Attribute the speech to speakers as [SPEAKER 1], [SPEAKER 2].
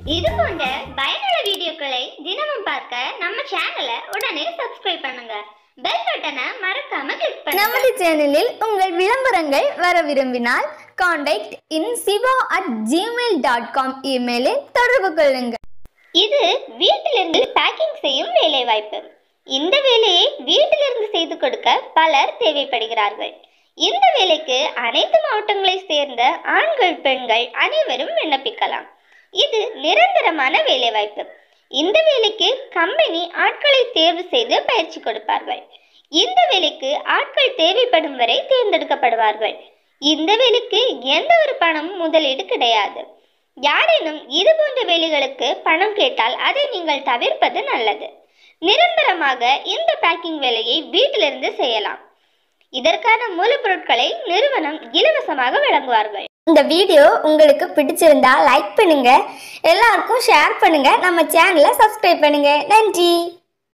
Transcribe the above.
[SPEAKER 1] இது போன்ற பயனுள்ள வீடியோக்களை தினமும் பார்க்க நம்ம சேனலை உடனே சப்ஸ்கிரைப் பண்ணுங்க பெல் பட்டனை மறக்காம கிளிக் பண்ணுங்க
[SPEAKER 2] நமது சேனலில் உங்கள் விளம்பரங்கள் வர விரும்பினால் contact in Siva at Gmail dot com இமெயிலில் தொடர்பு கொள்ளுங்கள்
[SPEAKER 1] இது வீட்டிலிருந்து பேக்கிங் செய்யும் வேலை வாய்ப்பு இந்த வேலையை வீட்டிலிருந்து செய்து கொடுக்க பலர் தேவைப்படுகிறார்கள் இந்த வேலைக்கு அனைத்து மாவட்டங்களை சேர்ந்த ஆண்கள் பெண்கள் அனைவரும் விண்ணப்பிக்கலாம் இது நிரந்தரமான வேலை வாய்ப்பு இந்த வேலைக்கு கம்பெனி ஆட்களை தேர்வு செய்து பயிற்சி கொடுப்பார்கள் இந்த வேலைக்கு ஆட்கள் தேவைப்படும் வரை தேர்ந்தெடுக்கப்படுவார்கள் இந்த வேலைக்கு எந்த ஒரு பணம் முதலீடு கிடையாது யாரேனும் இது போன்ற வேலைகளுக்கு பணம் கேட்டால் அதை நீங்கள் தவிர்ப்பது நல்லது நிரந்தரமாக இந்த பேக்கிங் வேலையை வீட்டிலிருந்து செய்யலாம் இதற்கான மூலப்பொருட்களை நிறுவனம் இலவசமாக வழங்குவார்கள்
[SPEAKER 2] இந்த வீடியோ உங்களுக்கு பிடிச்சிருந்தா லைக் பண்ணுங்க எல்லாருக்கும் ஷேர் பண்ணுங்க நம்ம சேனலை சப்ஸ்கிரைப் பண்ணுங்க நன்றி